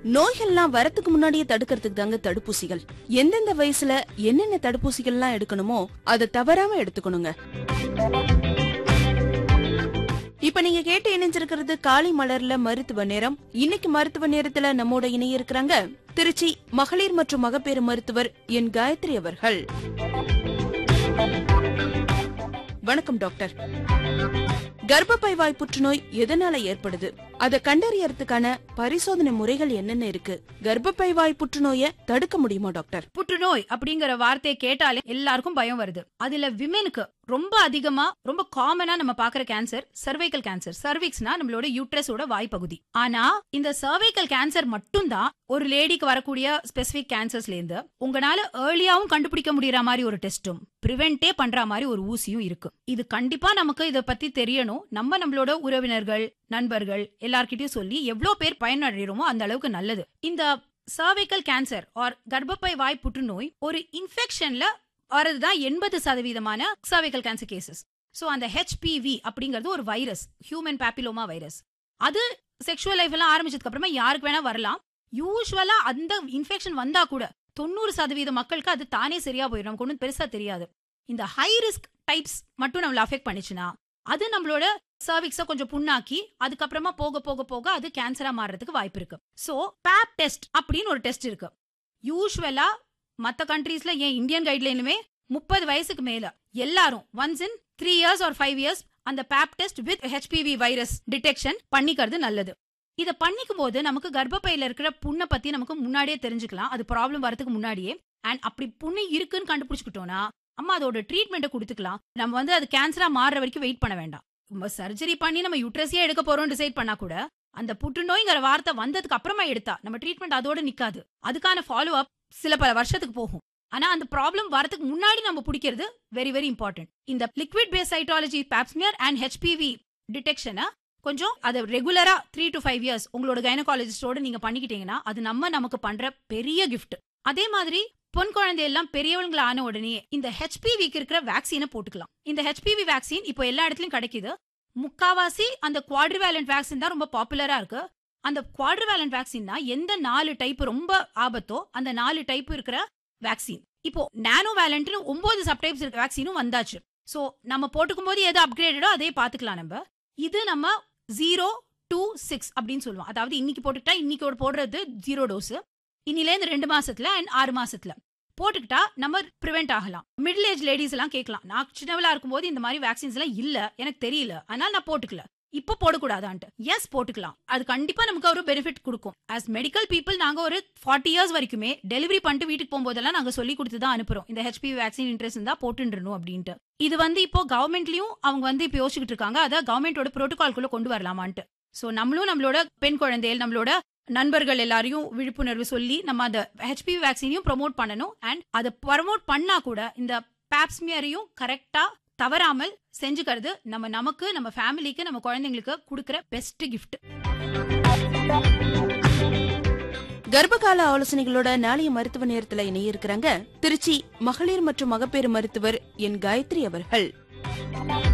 நோய்கள்லாம் வரத்துக்கு முன்னாடியே தடுக்கிறதுக்கு தாங்க தடுப்பூசிகள் எந்தெந்த வயசுல என்னென்ன தடுப்பூசிகள்லாம் எடுக்கணுமோ அதை தவறாம எடுத்துக்கணுங்க இப்ப நீங்க கேட்டு இணைஞ்சிருக்கிறது காலை மலர்ல மருத்துவ நேரம் இன்னைக்கு மருத்துவ நேரத்துல நம்மோட இணைய இருக்கிறாங்க திருச்சி மகளிர் மற்றும் மகப்பேறு மருத்துவர் என் காயத்ரி அவர்கள் வணக்கம் டாக்டர் கர்ப்பப்பை வாய் புற்றுநோய் எதனால ஏற்படுது அதை கண்டறியறதுக்கான பரிசோதனை முறைகள் என்னென்ன இருக்கு கர்ப்பப்பை வாய் புற்றுநோயை தடுக்க முடியுமா டாக்டர் புற்றுநோய் அப்படிங்கிற வார்த்தையை கேட்டாலே எல்லாருக்கும் பயம் வருது அதுல விமெனுக்கு ரொம்ப அதிகமா ரொம்ப காமனா நம்ம பாக்குற கேன்சர் சர்வைக்கல் கேன்சர் சர்விக்ஸ்னா நம்மளோட யூட்ரஸோட வாய்ப்பகுதி ஆனா இந்த சர்வைக்கல் கேன்சர் மட்டும்தான் ஒரு லேடிக்கு வரக்கூடிய ஸ்பெசிபிக் கேன்சர்ஸ்ல இருந்து உங்களால ஏர்லியாவும் கண்டுபிடிக்க முடியற மாதிரி ஒரு டெஸ்டும் பிரிவென்டே பண்ற மாதிரி ஒரு ஊசியும் இருக்கு இது கண்டிப்பா நமக்கு இத பத்தி தெரியணும் நம்ம நம்மளோட உறவினர்கள் நண்பர்கள் எல்லார்கிட்டயும் சொல்லி எவ்வளவு பேர் பயனடைகிறோமோ அந்த அளவுக்கு நல்லது இந்த சர்வைக்கல் கேன்சர் ஆர் கர்ப்பப்பை வாய் புற்றுநோய் ஒரு இன்ஃபெக்ஷன்ல வரதுதான் எண்பது சதவீதமான சர்வைக்கல் கேன்சர் கேசஸ் சோ அந்த ஹெச்பிவி அப்படிங்கிறது ஒரு வைரஸ் ஹியூமன் பாப்பிலோமா வைரஸ் அது செக்ஷுவல் லைஃப் எல்லாம் ஆரம்பிச்சதுக்கு அப்புறமா யாருக்கு வேணா வரலாம் யூஸ்வலா அந்த இன்ஃபெக்ஷன் வந்தா கூட தொண்ணூறு சதவீத மக்களுக்கு அது தானே சரியா போயிடும் நமக்கு ஒன்றும் பெருசா தெரியாது இந்த ஹை ரிஸ்க் டைப்ஸ் மட்டும் நம்மள அஃபெக்ட் பண்ணுச்சுன்னா அது நம்மளோட சர்விக்ஸ கொஞ்சம் புண்ணாக்கி அதுக்கப்புறமா போக போக போக அது கேன்சரா மாறுறதுக்கு வாய்ப்பு இருக்கு சோ பேப் டெஸ்ட் அப்படின்னு ஒரு டெஸ்ட் இருக்கு யூஸ்வலா மத்த கண்ட்ரீஸ்ல ஏன் இந்தியன் கைட்லைனுமே முப்பது வயசுக்கு மேல எல்லாரும் once in three years or five years அந்த pap test with HPV virus detection பண்ணிக்கிறது நல்லது இத பண்ணிக்கும் போது நமக்கு கர்ப்பப்பையில இருக்கிற புண்ணை பத்தி நமக்கு முன்னாடியே தெரிஞ்சுக்கலாம் அது ப்ராப்ளம் வரதுக்கு முன்னாடியே அண்ட் அப்படி புண்ணு இருக்குன்னு கண்டுபிடிச்சுக்கிட்டோம்னா அம்மா அதோட ட்ரீட்மெண்ட்டை கொடுத்துக்கலாம் நம்ம வந்து அது கேன்சரா மாறுற வரைக்கும் வெயிட் பண்ண வேண்டாம் நம்ம சர்ஜரி பண்ணி நம்ம யூட்ரஸே எடுக்க போறோம் டிசைட் பண்ணா கூட அந்த புற்றுநோய்ங்கிற வார்த்தை வந்ததுக்கு அப்புறமா எடுத்தா நம்ம ட்ரீட்மெண்ட் அதோட நிக்காது அதுக்கான ஃபாலோ அப் சில பல வருஷத்துக்கு போகும் ஆனா அந்த ப்ராப்ளம் வரதுக்கு முன்னாடி நம்ம பிடிக்கிறது வெரி வெரி இம்பார்ட்டன்ட் இந்த liquid base cytology pap smear and HPV டிடெக்ஷனை கொஞ்சம் அதை ரெகுலரா த்ரீ டு ஃபைவ் இயர்ஸ் உங்களோட கைனகாலஜிஸ்டோட நீங்க பண்ணிக்கிட்டீங்கன்னா அது நம்ம நமக்கு பண்ற பெரிய கிஃப்ட் அதே மாதிரி பொன் குழந்தை எல்லாம் பெரியவங்கள ஆன உடனே இந்த ஹெச்பிவிக்கு இருக்கிற வேக்சினை போட்டுக்கலாம் இந்த ஹெச்பிவி வேக்சின் இப்போ எல்லா இடத்துலயும் கிடைக்குது முக்காவாசி அந்த குவாட்ரிவேலண்ட் வேக்சின் தான் ரொம்ப பாப்புலரா இருக்கு அந்த குவாட்ரிவேலண்ட் வேக்சின்னா எந்த நாலு டைப் ரொம்ப ஆபத்தோ அந்த நாலு டைப் இருக்கிற வேக்சின் இப்போ நானோ வேலண்ட்னு ஒன்பது சப்டைப்ஸ் இருக்க வேக்சினும் வந்தாச்சு சோ நம்ம போட்டுக்கும் போது எது அப்கிரேடடோ அதே பாத்துக்கலாம் நம்ம இது நம்ம ஜீரோ டூ சிக்ஸ் அப்படின்னு சொல்லுவோம் அதாவது இன்னைக்கு போட்டுக்கிட்டா இன்னைக்கு போடுறது ஜீரோ டோஸ் இன்னிலேருந்து ரெண்டு மாசத்துல அண்ட் ஆறு மாசத்துல போட்டுக்கிட்டா நம்ம ப்ரிவென்ட் ஆகலாம் மிடில் ஏஜ் லேடிஸ் எல்லாம் கேட்கலாம் நான் சின்னவளா இருக்கும்போது இந்த மாதிரி வேக்சின்ஸ் எல்லாம் இல்ல எனக்கு தெரியல அதனால நான் போட்டுக்கல இப்ப போடக்கூடாதான்ட்டு எஸ் போட்டுக்கலாம் அது கண்டிப்பா நமக்கு ஒரு பெனிஃபிட் கொடுக்கும் ஆஸ் மெடிக்கல் பீப்புள் நாங்க ஒரு ஃபார்ட்டி இயர்ஸ் வரைக்குமே டெலிவரி பண்ணிட்டு வீட்டுக்கு போகும்போதெல்லாம் நாங்க சொல்லி கொடுத்து தான் அனுப்புறோம் இந்த ஹெச்பி வேக்சின் இன்ட்ரெஸ்ட் இருந்தா போட்டுன்றணும் அப்படின்ட்டு இது வந்து இப்போ கவர்மெண்ட்லயும் அவங்க வந்து இப்போ யோசிச்சுட்டு இருக்காங்க அதை கவர்மெண்டோட ப்ரோட்டோகால்குள்ள கொண்டு வரலாமான்ட்டு சோ நம்மளும் நம்மளோட பெண் குழந்தைகள் நம்மளோட நண்பர்கள் எல்லாரையும் விழிப்புணர்வு சொல்லி நம்ம அந்த ஹெச்பிவி வேக்சினையும் ப்ரமோட் பண்ணணும் அண்ட் அதை ப்ரமோட் பண்ணா கூட இந்த பேப்ஸ்மியரையும் கரெக்டா தவறாமல் செஞ்சுக்கிறது நம்ம நமக்கு நம்ம ஃபேமிலிக்கு நம்ம குழந்தைங்களுக்கு கொடுக்கிற பெஸ்ட் கிஃப்ட் கர்ப்பகால ஆலோசனைகளோட நாளைய மருத்துவ நேரத்துல இணைய இருக்கிறாங்க திருச்சி மகளிர் மற்றும் மகப்பேறு மருத்துவர் என் காயத்ரி அவர்கள்